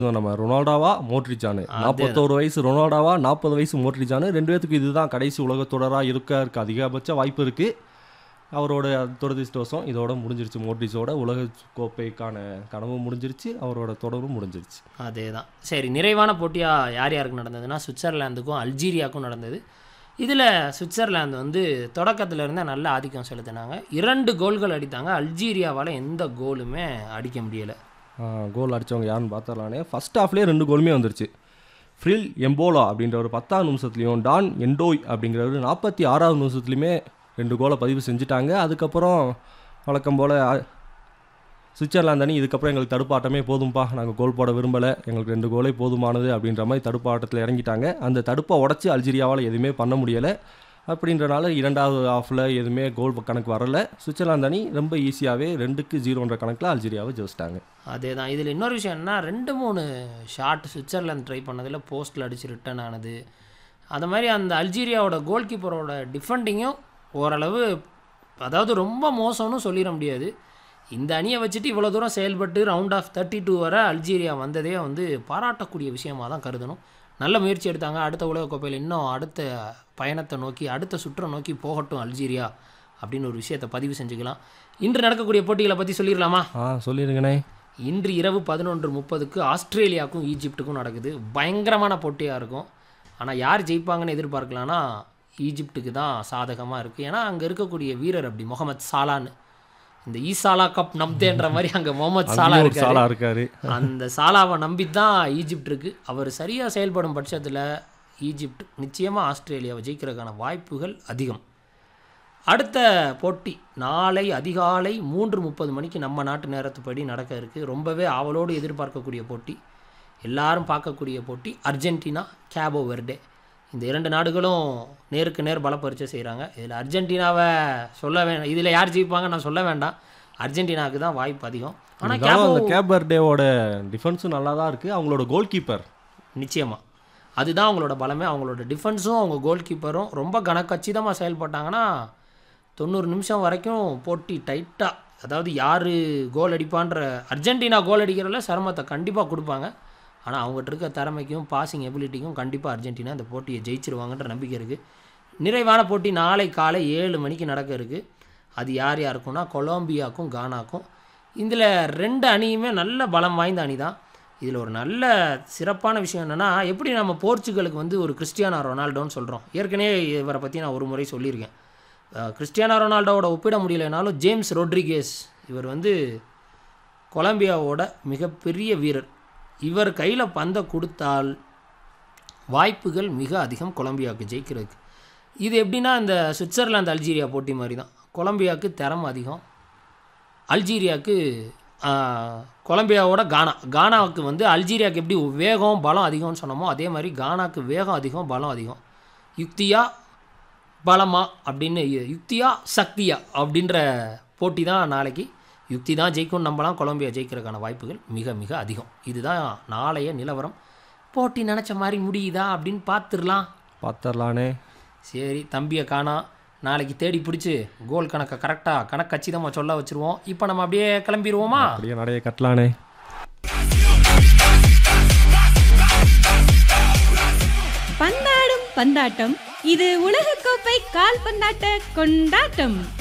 நம்ம ரொனால்டோவா மோட்ரிச்சானு நாற்பத்தோரு வயசு ரொனால்டோவா நாற்பது வயசு மோட்ரிச்சானு ரெண்டு பேத்துக்கு இதுதான் கடைசி உலகத் தொடராக இருக்க இருக்க அதிகபட்ச வாய்ப்பு இருக்குது அவரோட துரதிருஷ்டவசம் இதோட முடிஞ்சிருச்சு மோட்ரிச்சோட உலக கோப்பைக்கான கனவு முடிஞ்சிருச்சு அவரோட தொடரும் முடிஞ்சிருச்சு அதே தான் சரி நிறைவான போட்டியாக யார் யாருக்கு நடந்ததுன்னா சுவிட்சர்லாந்துக்கும் அல்ஜீரியாவுக்கும் நடந்தது இதில் சுவிட்சர்லாந்து வந்து தொடக்கத்துல இருந்தே நல்ல ஆதிக்கம் செலுத்தினாங்க இரண்டு கோல்கள் அடித்தாங்க அல்ஜீரியாவால் எந்த கோலுமே அடிக்க முடியலை கோல் அடித்தவங்க யாருன்னு பார்த்தரலானே ஃபர்ஸ்ட் ஹாஃப்லேயே ரெண்டு கோலுமே வந்துருச்சு ஃப்ரில் எம்போலா அப்படின்ற ஒரு பத்தாம் நிமிஷத்துலையும் டான் எண்டோய் அப்படிங்கிறவர் நாற்பத்தி ஆறாவது நிமிஷத்துலையுமே ரெண்டு கோலை பதிவு செஞ்சுட்டாங்க அதுக்கப்புறம் வழக்கம் போல் சுவிட்சர்லாந்து அணி இதுக்கப்புறம் எங்களுக்கு தடுப்பாட்டமே போதும்பா நாங்கள் கோல் போட விரும்பலை எங்களுக்கு ரெண்டு கோலே போதுமானது அப்படின்ற மாதிரி தடுப்பாட்டத்தில் இறங்கிட்டாங்க அந்த தடுப்பை உடச்சி அல்ஜீரியாவால் எதுவுமே பண்ண முடியலை அப்படின்றனால இரண்டாவது ஹாஃபில் எதுவுமே கோல் கணக்கு வரலை சுவிட்சர்லாந்து அணி ரொம்ப ஈஸியாகவே ரெண்டுக்கு ஜீரோன்ற கணக்கில் அல்ஜீரியாவை ஜெயிச்சிட்டாங்க அதே தான் இதில் இன்னொரு விஷயம் என்ன ரெண்டு மூணு ஷாட் சுவிட்சர்லாந்து ட்ரை பண்ணதில் போஸ்ட்டில் அடித்து ரிட்டர்ன் ஆனது அது மாதிரி அந்த அல்ஜீரியாவோட கோல் கீப்பரோட டிஃபெண்டிங்கும் ஓரளவு அதாவது ரொம்ப மோசம்னு சொல்லிட முடியாது இந்த அணியை வச்சுட்டு இவ்வளோ தூரம் செயல்பட்டு ரவுண்ட் ஆஃப் தேர்ட்டி டூ வரை அல்ஜீரியா வந்ததே வந்து பாராட்டக்கூடிய விஷயமாக தான் கருதணும் நல்ல முயற்சி எடுத்தாங்க அடுத்த உலகக்கோப்பையில் இன்னும் அடுத்த பயணத்தை நோக்கி அடுத்த சுற்றை நோக்கி போகட்டும் அல்ஜீரியா அப்படின்னு ஒரு விஷயத்தை பதிவு செஞ்சுக்கலாம் இன்று நடக்கக்கூடிய போட்டிகளை பற்றி சொல்லிடலாமா ஆ சொல்லிடுங்கண்ணே இன்று இரவு பதினொன்று முப்பதுக்கு ஆஸ்திரேலியாவுக்கும் ஈஜிப்ட்டுக்கும் நடக்குது பயங்கரமான போட்டியாக இருக்கும் ஆனால் யார் ஜெயிப்பாங்கன்னு எதிர்பார்க்கலான்னா ஈஜிப்ட்டுக்கு தான் சாதகமாக இருக்குது ஏன்னா அங்கே இருக்கக்கூடிய வீரர் அப்படி முகமது சாலான்னு இந்த ஈசாலா கப் நம்தேன்ற மாதிரி அங்கே முகமது சாலா அங்கேயும் ஒரு இருக்காரு சாலா இருக்காரு அந்த சாலாவை நம்பி தான் ஈஜிப்ட் இருக்குது அவர் சரியாக செயல்படும் பட்சத்தில் ஈஜிப்ட் நிச்சயமாக ஆஸ்திரேலியாவை ஜெயிக்கிறதுக்கான வாய்ப்புகள் அதிகம் அடுத்த போட்டி நாளை அதிகாலை மூன்று முப்பது மணிக்கு நம்ம நாட்டு நேரத்துப்படி நடக்க இருக்குது ரொம்பவே ஆவலோடு எதிர்பார்க்கக்கூடிய போட்டி எல்லாரும் பார்க்கக்கூடிய போட்டி அர்ஜென்டினா கேபோ வெர்டே இந்த இரண்டு நாடுகளும் நேருக்கு நேர் பல பரிச்சை செய்கிறாங்க இதில் அர்ஜென்டினாவை சொல்ல வேண்டாம் இதில் யார் ஜெயிப்பாங்க நான் சொல்ல வேண்டாம் அர்ஜென்டினாவுக்கு தான் வாய்ப்பு அதிகம் ஆனால் இருந்தாலும் கேபோ அந்த கேபர்டேவோட டிஃபென்ஸும் நல்லா தான் இருக்குது அவங்களோட கோல் கீப்பர் நிச்சயமாக அதுதான் அவங்களோட பலமே அவங்களோட டிஃபென்ஸும் அவங்க கோல் கீப்பரும் ரொம்ப கனக்கச்சிதமாக செயல்பட்டாங்கன்னா தொண்ணூறு நிமிஷம் வரைக்கும் போட்டி டைட்டாக அதாவது யார் கோல் அடிப்பான்ற அர்ஜென்டினா கோல் அடிக்கிறதுல சிரமத்தை கண்டிப்பாக கொடுப்பாங்க ஆனால் அவங்ககிட்ட இருக்க திறமைக்கும் பாசிங் எபிலிட்டிக்கும் கண்டிப்பாக அர்ஜென்டினா இந்த போட்டியை ஜெயிச்சிருவாங்கன்ற நம்பிக்கை இருக்குது நிறைவான போட்டி நாளை காலை ஏழு மணிக்கு நடக்க இருக்குது அது யார் யாருக்கும்னா கொலம்பியாக்கும் கானாக்கும் இதில் ரெண்டு அணியுமே நல்ல பலம் வாய்ந்த அணி தான் இதில் ஒரு நல்ல சிறப்பான விஷயம் என்னென்னா எப்படி நம்ம போர்ச்சுகலுக்கு வந்து ஒரு கிறிஸ்டியானோ ரொனால்டோன்னு சொல்கிறோம் ஏற்கனவே இவரை பற்றி நான் ஒரு முறை சொல்லியிருக்கேன் அஹ் கிறிஸ்டியானோ ரொனால்டோவோட ஒப்பிட முடியலைனாலும் ஜேம்ஸ் ரொட்ரிகேஸ் இவர் வந்து கொலம்பியாவோட மிகப்பெரிய வீரர் இவர் கையில் பந்தை கொடுத்தால் வாய்ப்புகள் மிக அதிகம் கொலம்பியாவுக்கு ஜெயிக்கிறதுக்கு இது எப்படின்னா இந்த சுவிட்சர்லாந்து அல்ஜீரியா போட்டி மாதிரி தான் கொலம்பியாவுக்கு திறமை அதிகம் அல்ஜீரியாவுக்கு ஆஹ், கொலம்பியாவோட கானா கானாவுக்கு வந்து அல்ஜீரியாவுக்கு எப்படி வேகம் பலம் அதிகம்னு சொன்னோமோ அதே மாதிரி கானாக்கு வேகம் அதிகம் பலம் அதிகம் யுக்தியா பலமா அப்படின்னு யு- யுக்தியா சக்தியா அப்படின்ற போட்டி தான் நாளைக்கு யுக்தி தான் ஜெயிக்கும்னு நம்பலாம் கொலம்பியா ஜெயிக்கிறதுக்கான வாய்ப்புகள் மிக மிக அதிகம் இதுதான் நாளைய நிலவரம் போட்டி நினச்ச மாதிரி முடியுதா அப்படின்னு பார்த்துடலாம் பார்த்துடலானே சரி தம்பியை காணா நாளைக்கு தேடி பிடிச்சி கோல் கணக்கை கரெக்டாக கணக்கு கச்சிதமாக சொல்ல வச்சுருவோம் இப்போ நம்ம அப்படியே கிளம்பிடுவோமா அப்படியே நடைய கட்டலானே பந்தாடும் பந்தாட்டம் இது உலகக்கோப்பை கால்பந்தாட்ட கொண்டாட்டம்